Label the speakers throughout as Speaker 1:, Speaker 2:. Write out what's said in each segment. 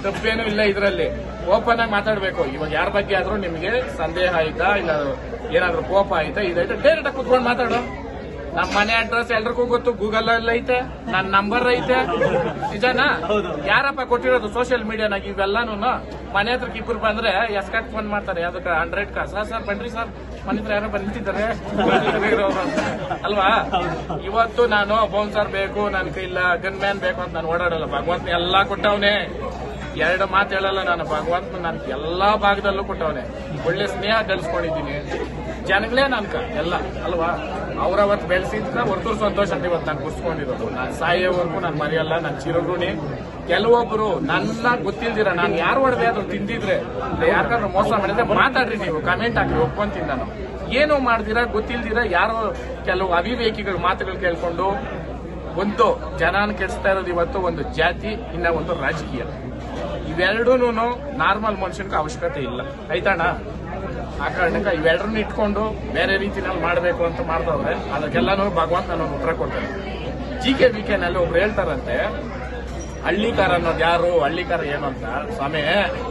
Speaker 1: ತಪ್ಪೇನು ಇಲ್ಲ ಇದರಲ್ಲಿ ಓಪನ್ ಆಗಿ ಮಾತಾಡ್ಬೇಕು ಇವಾಗ ಯಾರ ಬಗ್ಗೆ ಆದ್ರೂ ನಿಮ್ಗೆ ಸಂದೇಹ ಆಯ್ತಾ ಇಲ್ಲ ಏನಾದ್ರೂ ಕೋಪ ಆಯ್ತಾ ಇದಾಯ್ತಾ ಡೈರೆಕ್ಟ್ ಆಗಿ ಕುತ್ಕೊಂಡು ಮಾತಾಡು ನಮ್ಮ ಮನೆ ಅಡ್ರೆಸ್ ಎಲ್ರಿಗೂ ಗೊತ್ತು ಗೂಗಲ್ ಅಲ್ಲಿ ಐತೆ ನನ್ನ ನಂಬರ್ ಐತೆ ನಿಜನಾ ಯಾರಪ್ಪ ಕೊಟ್ಟಿರೋದು ಸೋಷಿಯಲ್ ಮೀಡಿಯಾನಾಗ ಇವೆಲ್ಲಾನು ಮನೆ ಹತ್ರಕ್ಕೆ ಇಬ್ರು ಬಂದ್ರೆ ಎಸ್ಕಟ್ ಫೋನ್ ಮಾಡ್ತಾರೆ ಅದಕ್ಕೆ ಹಂಡ್ರೆಡ್ ಕಾರ್ ಸರ್ ಸರ್ ಬನ್ರಿ ಸರ್ ಮನೆ ಹತ್ರ ಯಾರೋ ಬಂದಿದ್ದಾರೆ ಅಲ್ವಾ ಇವತ್ತು ನಾನು ಬೌನ್ಸರ್ ಬೇಕು ನನ್ ಕೈಲ್ಲ ಗನ್ ಮ್ಯಾನ್ ಬೇಕು ಅಂತ ನಾನು ಓಡಾಡಲ್ಲ ಭಗವಂತ ಎಲ್ಲಾ ಕೊಟ್ಟವನೇ ಎರಡು ಮಾತು ಹೇಳಲ್ಲ ನಾನು ಭಗವಂತ ನನ್ ಎಲ್ಲಾ ಭಾಗದಲ್ಲೂ ಕೊಟ್ಟವನೆ ಒಳ್ಳೆ ಸ್ನೇಹ ಗಳಿಸ್ಕೊಂಡಿದ್ದೀನಿ ಜನಗಳೇ ನನ್ಕ ಎಲ್ಲ ಅಲ್ವಾ ಅವ್ರವತ್ತು ಬೆಳೆಸಿದ್ಕ ಹೊರತು ಸಂತೋಷ ಅಂತ ಇವತ್ತು ನಾನು ಕುರ್ಸ್ಕೊಂಡಿರೋದು ನಾನು ಸಾಯೋವರೆಗೂ ನಾನು ಮರೆಯಲ್ಲ ನಾನು ಚಿರಋಣಿ ಕೆಲವೊಬ್ರು ನನ್ನ ಗೊತ್ತಿಲ್ದಿರ ನಾನು ಯಾರು ಹೊಡೆದೆ ಅದು ತಿಂದಿದ್ರೆ ಯಾಕಂದ್ರೆ ಮೋಸ ಮಾಡಿದ್ರೆ ಮಾತಾಡ್ರಿ ನೀವು ಕಮೆಂಟ್ ಹಾಕಿ ಒಪ್ಕೊಂತೀನಿ ನಾನು ಏನು ಮಾಡ್ದಿರ ಗೊತ್ತಿಲ್ದಿರ ಯಾರೋ ಕೆಲವು ಅವಿವೇಕಿಗಳ ಮಾತುಗಳು ಕೇಳ್ಕೊಂಡು ಒಂದು ಜನನ ಕೆಡಿಸ್ತಾ ಇರೋದು ಇವತ್ತು ಒಂದು ಜಾತಿ ಇನ್ನ ಒಂದು ರಾಜಕೀಯ ಇವೆರಡೂ ನಾರ್ಮಲ್ ಮನುಷ್ಯನ್ಗೆ ಅವಶ್ಯಕತೆ ಇಲ್ಲ ಆಯ್ತಣ್ಣ ಆ ಕಾರಣಕ್ಕೆ ಇವೆರಡನ್ನ ಇಟ್ಕೊಂಡು ಬೇರೆ ರೀತಿನಲ್ಲಿ ಮಾಡಬೇಕು ಅಂತ ಮಾಡ್ದವ್ರೆ ಅದಕ್ಕೆಲ್ಲಾನು ಭಗವಂತ ನಾನು ಉತ್ತರ ಕೊಡ್ತೇನೆ ಜಿ ಕೆ ವಿ ಕೆನಲ್ಲಿ ಒಬ್ರು ಹೇಳ್ತಾರಂತೆ ಹಳ್ಳಿಕಾರ ಅನ್ನೋದು ಯಾರು ಹಳ್ಳಿಕಾರ ಏನು ಅಂತ ಸ್ವಾಮಿ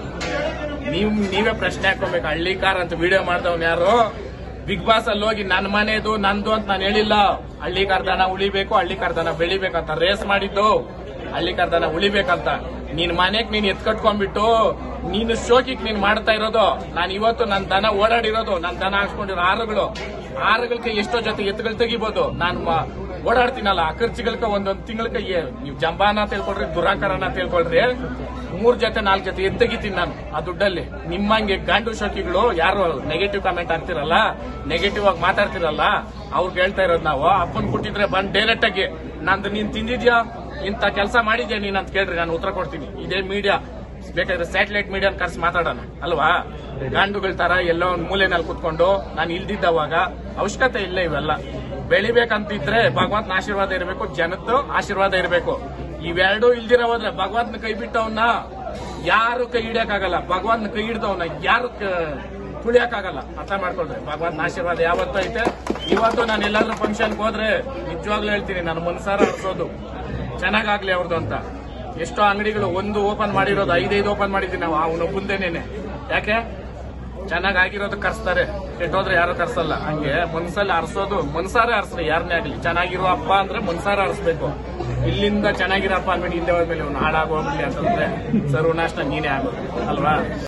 Speaker 1: ನೀವ್ ನೀವೇ ಪ್ರಶ್ನೆ ಹಾಕೋಬೇಕು ಹಳ್ಳಿಕಾರ ಅಂತ ವಿಡಿಯೋ ಮಾಡ್ದವ್ನು ಯಾರು ಬಿಗ್ ಬಾಸ್ ಅಲ್ಲಿ ಹೋಗಿ ನನ್ನ ಮನೆದು ನಂದು ಅಂತ ನಾನು ಹೇಳಿಲ್ಲ ಹಳ್ಳಿ ದನ ಉಳಿಬೇಕು ಹಳ್ಳಿ ದನ ಬೆಳಿಬೇಕಂತ ರೇಸ್ ಮಾಡಿದ್ದು ಹಳ್ಳಿ ದನ ಉಳಿಬೇಕಂತ ನಿನ್ ಮನೆಗ್ ನೀನ್ ಎತ್ಕಟ್ಕೊಂಡ್ಬಿಟ್ಟು ನೀನು ಶೋಕಿಗ್ ನೀನ್ ಮಾಡ್ತಾ ಇರೋದು ನಾನು ಇವತ್ತು ನನ್ನ ದನ ಓಡಾಡಿರೋದು ನನ್ನ ದನ ಹಾಕ್ಸ್ಕೊಂಡಿರೋ ಆರುಗಳು ಆರುಗಳಿಗೆ ಎಷ್ಟೋ ಜೊತೆ ಎತ್ತುಗಳು ತೆಗಿಬೋದು ನಾನು ಮ- ಓಡಾಡ್ತೀನಲ್ಲ ಆ ಖರ್ಚುಗಳ್ಕ ಒಂದೊಂದ್ ತಿಂಗಳಿಗೆ ನೀವು ಜಂಬಾನ ತಿಳ್ಕೊಳ್ರಿ ದುರಾಕಾರನ ತಿಳ್ಕೊಳ್ರಿ ಮೂರ್ ಜೊತೆ ನಾಲ್ಕು ಜೊತೆ ಎತ್ತಗಿತೀನಿ ನಾನು ಆ ದುಡ್ಡಲ್ಲಿ ನಿಮ್ಮಂಗೆ ಗಂಡು ಶೋಕಿಗಳು ಯಾರು ನೆಗೆಟಿವ್ ಕಾಮೆಂಟ್ ಆಗ್ತಿರಲ್ಲ ನೆಗೆಟಿವ್ ಆಗಿ ಮಾತಾಡ್ತಿರಲ್ಲ ಅವ್ರಿಗೆ ಹೇಳ್ತಾ ಇರೋದು ನಾವು ಅಪ್ಪನ್ ಕೊಟ್ಟಿದ್ರೆ ಬಂದ್ ಡೈರೆಕ್ಟ್ ಆಗಿ ನಂದು ನೀನ್ ತಿಂದಿದ್ಯಾ ಇಂತ ಕೆಲಸ ಮಾಡಿದ್ಯಾ ನೀನ್ ಅಂತ ಕೇಳ್ರಿ ನಾನು ಉತ್ತರ ಕೊಡ್ತೀನಿ ಇದೇ ಮೀಡಿಯಾ ಬೇಕಾದ್ರೆ ಸ್ಯಾಟಲೈಟ್ ಮೀಡಿಯಾ ಕರ್ಸಿ ಮಾತಾಡೋಣ ಅಲ್ವಾ ಗಾಂಡುಗಳ ತರ ಎಲ್ಲೋ ಒಂದ್ ಮೂಲೆನಲ್ಲಿ ಕುತ್ಕೊಂಡು ನಾನು ಇಲ್ದಿದ್ದವಾಗ ಅವಶ್ಯಕತೆ ಇಲ್ಲ ಇವೆಲ್ಲ ಬೆಳಿಬೇಕಂತಿದ್ರೆ ಭಗವಂತನ ಆಶೀರ್ವಾದ ಇರಬೇಕು ಜನದ್ದು ಆಶೀರ್ವಾದ ಇರಬೇಕು ಇವೆರಡೂ ಇಲ್ದಿರ ಹೋದ್ರೆ ಭಗವಂತನ ಕೈ ಬಿಟ್ಟವನ್ನ ಯಾರು ಕೈ ಹಿಡಿಯಕ್ಕಾಗಲ್ಲ ಭಗವಂತನ ಕೈ ಹಿಡ್ದವನ್ನ ಯಾರು ಕ- ತುಳಿಯಕ್ಕಾಗಲ್ಲ ಅರ್ಥ ಮಾಡ್ಕೊಳ್ರಿ ಭಗವಂತನ ಆಶೀರ್ವಾದ ಯಾವತ್ತೂ ಐತೆ ಇವತ್ತು ನಾನು ಎಲ್ಲಾದ್ರೂ ಫಂಕ್ಷನ್ಗೆ ಹೋದ್ರೆ ನಿಜವಾಗ್ಲೂ ಹೇಳ್ತೀನಿ ನನ್ನ ಮನಸಾರ ಅನ್ಸೋದು ಚೆನ್ನಾಗಾಗ್ಲಿ ಅವ್ರದ್ದು ಅಂತ ಎಷ್ಟೋ ಅಂಗಡಿಗಳು ಒಂದು ಓಪನ್ ಮಾಡಿರೋದು ಐದೈದು ಓಪನ್ ಮಾಡಿದ್ದೀನಿ ನಾವು ಅವನು ಮುಂದೆನೇನೆ ಯಾಕೆ ಚೆನ್ನಾಗ್ ಆಗಿರೋದು ಕರ್ಸ್ತಾರೆ ಕೆಟ್ಟೋದ್ರೆ ಯಾರು ಕರ್ಸಲ್ಲ ಹಂಗೆ ಮನ್ಸಲ್ಲಿ ಅರ್ಸೋದು ಮನ್ಸಾರೆ ಅರ್ಸ್ರಿ ಯಾರನ್ನೇ ಆಗ್ಲಿ ಚೆನ್ನಾಗಿರೋ ಹಬ್ಬ ಅಂದ್ರೆ ಮನ್ಸಾರ ಅರ್ಸ್ಬೇಕು ಇಲ್ಲಿಂದ ಚೆನ್ನಾಗಿರೋ ಹಬ್ಬ ಅಂಗಡಿ ಹಿಂದೆ ಹೋದ್ಮೇಲೆ ಅವ್ನು ಹಾಳಾಗೋಗ್ಲಿ ಅಂತಂದ್ರೆ ಸರ್ವನಾಶ ನೀನೇ ಆಗೋದು ಅಲ್ವಾ